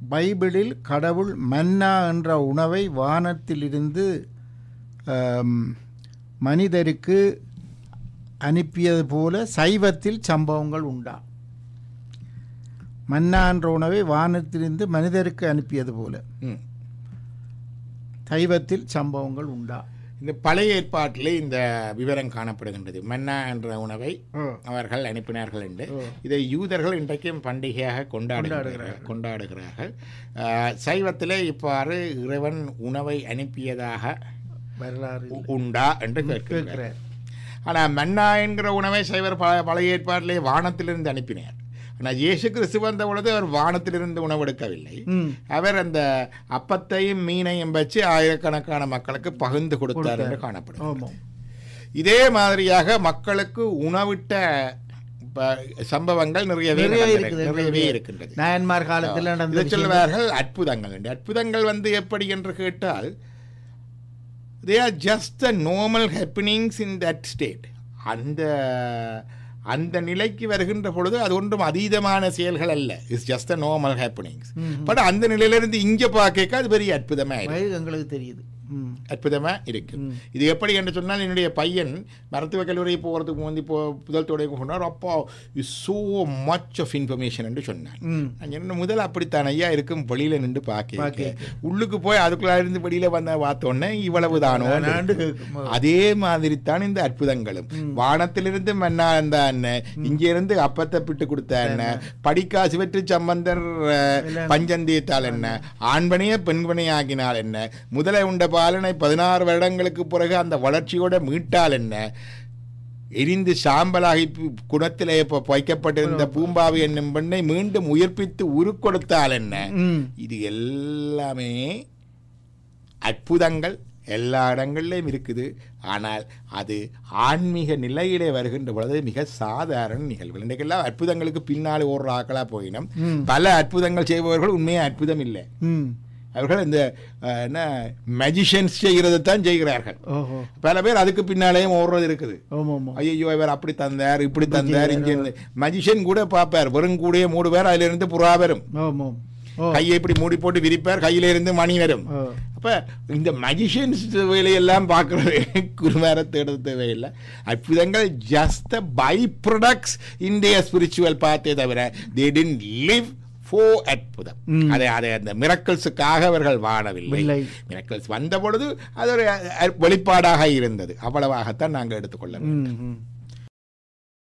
பைபிளில் கடவுள் மன்னா என்ற உணவை வானத்திலிருந்து ஆம், மனிதருக்கு அனுப்பியது போல சைவத்தில் சம்பவங்கள் உண்டா மன்னா என்ற உணவை வானத்திலிருந்து மனிதருக்கு அனுப்பியது போல ம். சைவத்தில் சம்பவங்கள் உண்டா இந்த பழைய ஏற்பாட்டிலே இந்த விவரம் காணப்படுகின்றது மன்னா என்ற உணவை அவர்கள் அனுப்பினார்கள் என்று இதை யூதர்கள் இன்றைக்கும் பண்டிகையாக கொண்டாடுகிறார்கள் கொண்டாடுகிறார்கள் ஆஹ், சைவத்திலே இவ்வாறு இறைவன் உணவை அனுப்பியதாக வரலாறு உ- உண்டா என்று கேட்கிறார் கேட்கிறார் ஆனால் மன்னா என்கிற உணவை சைவர் ப பழைய ஏற்பாட்டிலே வானத்திலிருந்து அனுப்பினார் ஆனால் இயேசு கிறிஸ்து வந்த பொழுது அவர் வானத்திலிருந்து உணவெடுக்கவில்லை ம் அவர் அந்த அப்பத்தையும் மீனையும் வச்சு ஆயிரக்கணக்கான மக்களுக்கு பகிர்ந்து கொடுத்தார் என்று காணப்படும் ஆமாம் இதே மாதிரியாக மக்களுக்கு உணவிட்ட ப- சம்பவங்கள் நிறையவே நிறைய நடந்தன- இருக்குது நிறையவே இருக்கின்றது நாயன்மார் காலத்தில் நடந்த இதை சொல்லுவார்கள் அற்புதங்கள் என்று அற்புதங்கள் வந்து எப்படி என்று கேட்டால் they are just the normal happenings in that state அந்த அந்த நிலைக்கு வருகின்ற பொழுது அது ஒன்றும் அதீதமான செயல்கள் அல்ல it's just a normal happenings but அந்த நிலையிலிருந்து இங்கே பார்க்க அது பெரிய அற்புதமா இருக்கு வயது எங்களுக்கு தெரியுது ம் அற்புதமா இருக்கு இது எப்படி என்று சொன்னால் என்னுடைய பையன் மருத்துவக் கல்லூரி போகிறதுக்கு முந்தி இப்போ புதல் தொடங்கி சொன்னார் அப்பா is so much of information என்று சொன்னான் ம் நான் என்ன முதல் அப்படித்தான் ஐயா இருக்கும் வெளியில நின்று பார்க்க பார்க்க. உள்ளுக்கு போய் அதுக்குள்ள இருந்து வெளியில வந்த பார்த்தோன்னே இவ்வளவு தானோ ஆண்டு கேட்கும் அதே மாதிரி தான் இந்த அற்புதங்களும் வானத்திலிருந்து மன்னா அந்த அண்ணன் இங்க இருந்து அப்பத்தை பிட்டு கொடுத்த அண்ணன் படிக்காசு வெற்றி சம்பந்தர் அஹ், பஞ்சந்தீத்தால் என்ன ஆண்பனையே பெண்பனை ஆக்கினால் என்ன முதலை உண்ட பாலனை பதினாறு வருடங்களுக்கு பிறகு அந்த வளர்ச்சியோட மீட்டால் என்ன எரிந்து சாம்பலாகி பு- குணத்திலே இப்போ வைக்கப்பட்டிருந்த பூம்பாவி என்னும் பெண்ணை மீண்டும் உயிர்ப்பித்து உருக்கொடுத்தால் என்ன ம் இது எல்லாமே அற்புதங்கள் எல்லா இடங்கள்லையும் இருக்குது ஆனால் அது ஆன்மீக நிலையிலே வருகின்ற பொழுது மிக சாதாரண நிகழ்வு இன்றைக்கெல்லாம் அற்புதங்களுக்கு பின்னால் ஓடுற ஆக்களாக போயினும் பல அற்புதங்கள் செய்பவர்கள் உண்மையே அற்புதம் இல்லை ம் அவர்கள் இந்த அஹ், என்ன மெஜிஷியன்ஸ் செய்கிறது தான் செய்கிறார்கள் ஓஹோ பல பேர் அதுக்கு பின்னாலேயும் ஓடுறது இருக்குது ஆமாம் ஆமாம் ஐயோ இவர் அப்படி தந்தார் இப்படி தந்தார் இங்கே மஜிஷியன் கூட பார்ப்பார் வெறும் கூடயே மூடு பேர் அதிலிருந்து இருந்து புறா வரும் ஆமாம் ஓ கையை இப்படி மூடி போட்டு விரிப்பார் கையில இருந்து மணி வரும் ஓ அப்ப இந்த மஜிஷியன்ஸ் வேலையெல்லாம் பார்க்கறது குருமார தேடுறது தேவையில்லை அற்புதங்கள் ஜஸ்ட் பை ப்ரொடக்ட்ஸ் இந்திய ஸ்பிரிச்சுவல் பார்த்தே தவிர தே டின் லிவ் ஃபோ அற்புதம் அதை அதை அந்த மிரக்கல்ஸுக்காக அவர்கள் வாழவில்லை இல்லை. மிரக்கல்ஸ் வந்த பொழுது அது ஒரு அஹ், வெளிப்பாடாக இருந்தது அவ்வளவாகத்தான் நாங்கள் எடுத்துக்கொள்ள வேண்டும் ம் ம்